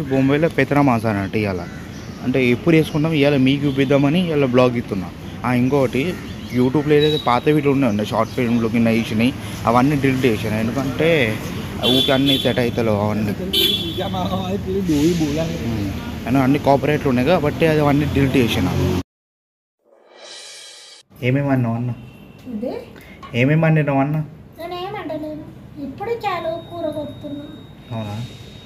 బొంబాయిలో పెతరమాస అన్నట్టు ఇవాళ అంటే ఎప్పుడు వేసుకుంటాం ఇవాళ మీకు చూపిద్దామని ఇవాళ బ్లాగ్ ఇస్తున్నా ఆ, ఇంకొకటి యూట్యూబ్లో ఏదైతే పాత వీడియో ఉన్నాయి షార్ట్ ఫిల్మ్లో కింద వేసినాయి అవన్నీ డిలీట్ చేసాను ఎందుకంటే ఊకి అన్నీ సెట్ అవుతలేవు అవన్నీ ఉమ్. అయినా అన్ని కాపరేట్లు ఉన్నాయి కాబట్టి అది అవన్నీ డిలీట్ చేసిన ఏమేమి అన్నావు అన్న ఇది ఏమేమి అన్నావు అన్న నేను ఏమంటలేను ఇప్పుడు చాలు కూర కొడుతున్నా అవునా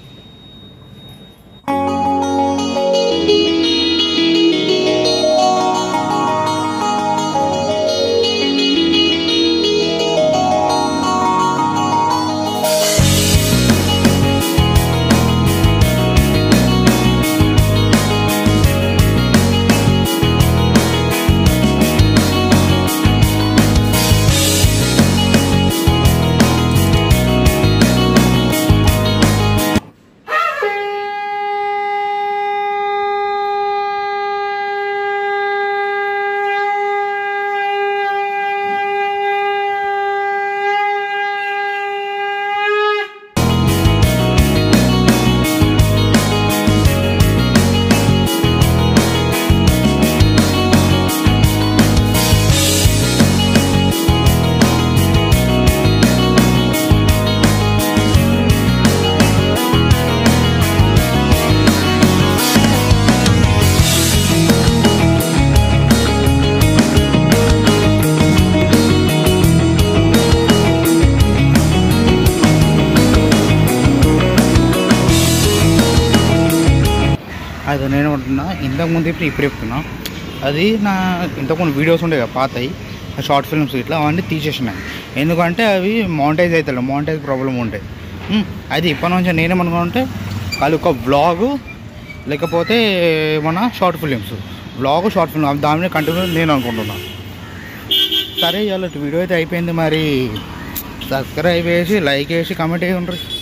అది నేను అంటున్నా ఇంతకుముందు ఇప్పుడు ఇప్పుడు చెప్తున్నా అది నా ఇంతకుముందు వీడియోస్ ఉండే కదా పాతవి షార్ట్ ఫిల్మ్స్ ఇట్లా అవన్నీ తీసేసినాయి ఎందుకంటే అవి మౌంటైజ్ అవుతాయి మౌంటైజ్ ప్రాబ్లం ఉంటాయి ఉమ్, అది ఇప్పటి నుంచి నేనేమనుకుంటే వాళ్ళు ఒక వ్లాగు లేకపోతే మన short films vlog short film దాని మీద కంటిన్యూ నేను అనుకుంటున్నా సరే ఇవాళ వీడియో అయితే అయిపోయింది మరి సబ్స్క్రైబ్ చేసి లైక్ చేసి కమెంట్ చేసి ఉంటారు